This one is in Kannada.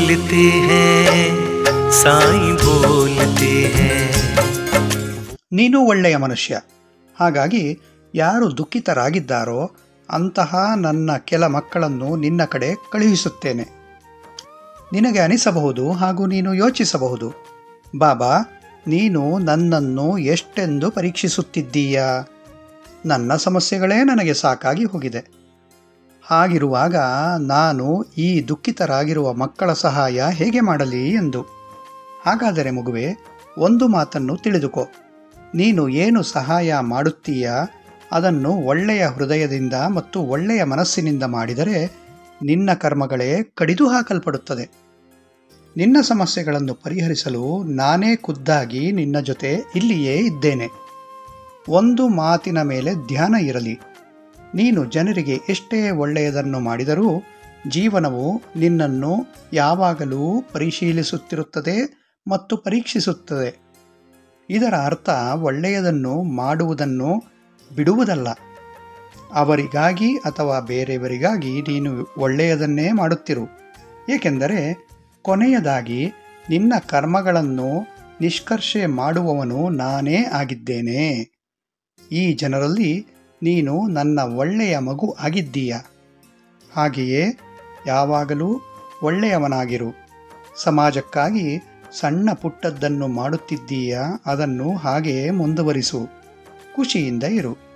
बोलते हैं साईं बोलते हैं ನೀನು ಒಳ್ಳೆಯ ಮನುಷ್ಯ ಹಾಗಾಗಿ ಯಾರು ದುಃಖಿತರಾಗಿದ್ದಾರೋ ಅಂತಹ ನನ್ನ ಕೆಲ ಮಕ್ಕಳನ್ನು ನಿನ್ನ ಕಡೆ ಕಳುಹಿಸುತ್ತೇನೆ ನಿನಗೆ ಅನಿಸಬಹುದು ಹಾಗೂ ನೀನು ಯೋಚಿಸಬಹುದು ಬಾಬಾ ನೀನು ನನ್ನನ್ನು ಎಷ್ಟೆಂದು ಪರೀಕ್ಷಿಸುತ್ತಿದ್ದೀಯಾ ನನ್ನ ಸಮಸ್ಯೆಗಳೇ ನನಗೆ ಸಾಕಾಗಿ ಹೋಗಿದೆ ಹಾಗಿರುವಾಗ ನಾನು ಈ ದುಃಖಿತರಾಗಿರುವ ಮಕ್ಕಳ ಸಹಾಯ ಹೇಗೆ ಮಾಡಲಿ ಎಂದು ಹಾಗಾದರೆ ಮಗುವೆ ಒಂದು ಮಾತನ್ನು ತಿಳಿದುಕೋ ನೀನು ಏನು ಸಹಾಯ ಮಾಡುತ್ತೀಯಾ ಅದನ್ನು ಒಳ್ಳೆಯ ಹೃದಯದಿಂದ ಮತ್ತು ಒಳ್ಳೆಯ ಮನಸ್ಸಿನಿಂದ ಮಾಡಿದರೆ ನಿನ್ನ ಕರ್ಮಗಳೇ ಕಡಿದು ಹಾಕಲ್ಪಡುತ್ತದೆ ನಿನ್ನ ಸಮಸ್ಯೆಗಳನ್ನು ಪರಿಹರಿಸಲು ನಾನೇ ಖುದ್ದಾಗಿ ನಿನ್ನ ಜೊತೆ ಇಲ್ಲಿಯೇ ಇದ್ದೇನೆ ಒಂದು ಮಾತಿನ ಮೇಲೆ ಧ್ಯಾನ ಇರಲಿ ನೀನು ಜನರಿಗೆ ಎಷ್ಟೇ ಒಳ್ಳೆಯದನ್ನು ಮಾಡಿದರೂ ಜೀವನವು ನಿನ್ನನ್ನು ಯಾವಾಗಲೂ ಪರಿಶೀಲಿಸುತ್ತಿರುತ್ತದೆ ಮತ್ತು ಪರೀಕ್ಷಿಸುತ್ತದೆ ಇದರ ಅರ್ಥ ಒಳ್ಳೆಯದನ್ನು ಮಾಡುವುದನ್ನು ಬಿಡುವುದಲ್ಲ ಅವರಿಗಾಗಿ ಅಥವಾ ಬೇರೆಯವರಿಗಾಗಿ ನೀನು ಒಳ್ಳೆಯದನ್ನೇ ಮಾಡುತ್ತಿರು ಏಕೆಂದರೆ ಕೊನೆಯದಾಗಿ ನಿನ್ನ ಕರ್ಮಗಳನ್ನು ನಿಷ್ಕರ್ಷೆ ಮಾಡುವವನು ನಾನೇ ಆಗಿದ್ದೇನೆ ಈ ಜನರಲ್ಲಿ ನೀನು ನನ್ನ ಒಳ್ಳೆಯ ಮಗು ಆಗಿದ್ದೀಯ ಹಾಗೆಯೇ ಯಾವಾಗಲೂ ಒಳ್ಳೆಯವನಾಗಿರು ಸಮಾಜಕ್ಕಾಗಿ ಸಣ್ಣ ಪುಟ್ಟದ್ದನ್ನು ಮಾಡುತ್ತಿದ್ದೀಯ ಅದನ್ನು ಹಾಗೆಯೇ ಮುಂದುವರಿಸು ಖುಷಿಯಿಂದ ಇರು